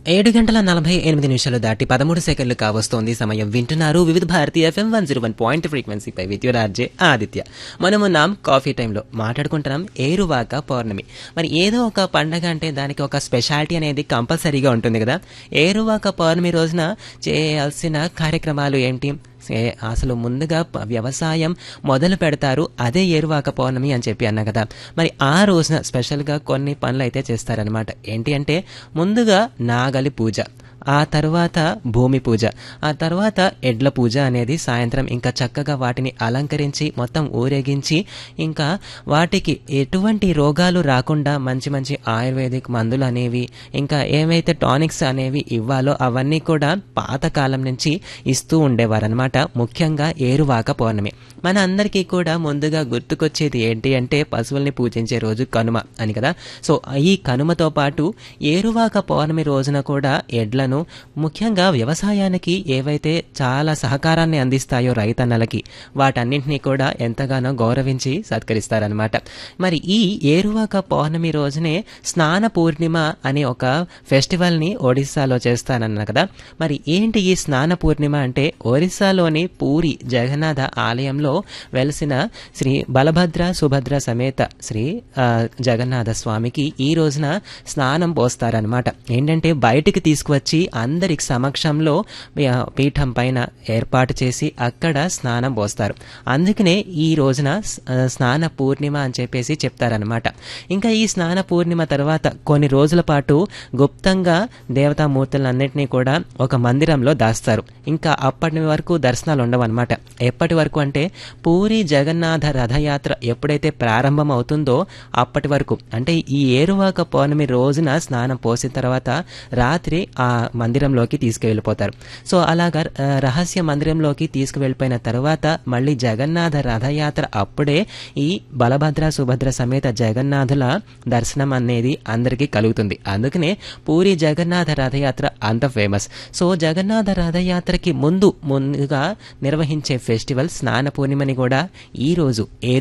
ఏడు గంటల నలభై ఎనిమిది నిమిషాలు దాటి పదమూడు సెకండ్లు కావస్తోంది సమయం వింటున్నారు Vividh Bharati FM one zero one point ఫ్రీక్వెన్సీపై విద్యురార్జే ఆదిత్య మనమున్నాం కాఫీ టైంలో మాట్లాడుకుంటున్నాం ఏరువాక పౌర్ణమి మరి ఏదో ఒక పండగ అంటే దానికి ఒక స్పెషాలిటీ అనేది కంపల్సరీగా ఉంటుంది కదా ఏరువాక పౌర్ణమి రోజున చేయాల్సిన కార్యక్రమాలు ఏంటి సే- అసలు ముందుగా ప- వ్యవసాయం మొదలు పెడతారు అదే ఏరువాక పౌర్ణమి అని చెప్పి అన్నా కదా మరి ఆ రోజున స్పెషల్గా కొన్ని పనులు అయితే చేస్తారనమాట ఏంటి అంటే ముందుగా నాగలి పూజ ఆ తర్వాత భూమి పూజ ఆ తర్వాత ఎడ్ల పూజ అనేది సాయంత్రం ఇంకా చక్కగా వాటిని అలంకరించి మొత్తం ఊరేగించి ఇంకా వాటికి ఎటువంటి రోగాలు రాకుండా మంచి మంచి ఆయుర్వేదిక్ మందులు అనేవి ఇంకా ఏవైతే టానిక్స్ అనేవి ఇవ్వాలో అవన్నీ కూడా పాతకాలం నుంచి ఇస్తూ ఉండేవారనమాట ముఖ్యంగా ఏరువాక పౌర్ణమి మన అందరికీ కూడా ముందుగా గుర్తుకొచ్చేది ఏంటి అంటే పశువుల్ని పూజించే రోజు కనుమ అని కదా సో ఈ కనుమతో పాటు ఏరువాక పౌర్ణమి రోజున కూడా ఎడ్లను ముఖ్యంగా వ్యవసాయానికి ఏవైతే చాలా సహకారాన్ని అందిస్తాయో రైతన్నలకి వాటన్నింటినీ కూడా ఎంతగానో గౌరవించి సత్కరిస్తారనమాట మరి ఈ ఏరువాక పౌర్ణమి రోజునే స్నాన పూర్ణిమ అనే ఒక ఫెస్టివల్ని ఒడిస్సాలో చేస్తానన్న కదా మరి ఏంటి ఈ స్నాన పూర్ణిమ అంటే ఒరిస్సాలోని పూరి జగన్నాథ ఆలయంలో వెలిసిన శ్రీ బలభద్ర సుభద్ర సమేత శ్రీ ఆ, జగన్నాథ స్వామికి ఈ రోజున స్నానం పోస్తారనమాట ఏంటంటే బయటికి తీసుకువచ్చి అందరి సమక్షంలో ఆ, పీఠం పైన ఏర్పాటు చేసి అక్కడ స్నానం పోస్తారు అందుకనే ఈ రోజున స్- ఆ, స్నాన పూర్ణిమ అని చెప్పేసి చెప్తారనమాట ఇంకా ఈ స్నాన పూర్ణిమ తర్వాత కొన్ని రోజుల పాటు గుప్తంగా దేవతామూర్తులన్నింటినీ కూడా ఒక మందిరంలో దాస్తారు ఇంకా అప్పటి వరకు దర్శనాలు ఉండవన్నమాట ఎప్పటి వరకు అంటే పూరి జగన్నాథ రథయాత్ర ఎప్పుడైతే ప్రారంభం అవుతుందో అప్పటి వరకు అంటే ఈ ఏరువాక పౌర్ణమి రోజున స్నానం పోసిన తర్వాత రాత్రి ఆ మందిరంలోకి తీసుకువెళ్ళిపోతారు సో అలాగా ఆ, రహస్య మందిరంలోకి తీసుకువెళ్ళిపోయిన తర్వాత మళ్ళీ జగన్నాథ రథయాత్ర అప్పుడే ఈ బలభద్ర సుభద్ర సమేత జగన్నాథుల దర్శనం అనేది అందరికీ కలుగుతుంది అందుకనే పూరి జగన్నాథ రథయాత్ర అంత ఫేమస్ సో జగన్నాథ రథయాత్రకి ముందు ముందుగా నిర్వహించే ఫెస్టివల్ స్నాన పూర్ణిమని కూడా ఈ రోజు ఏ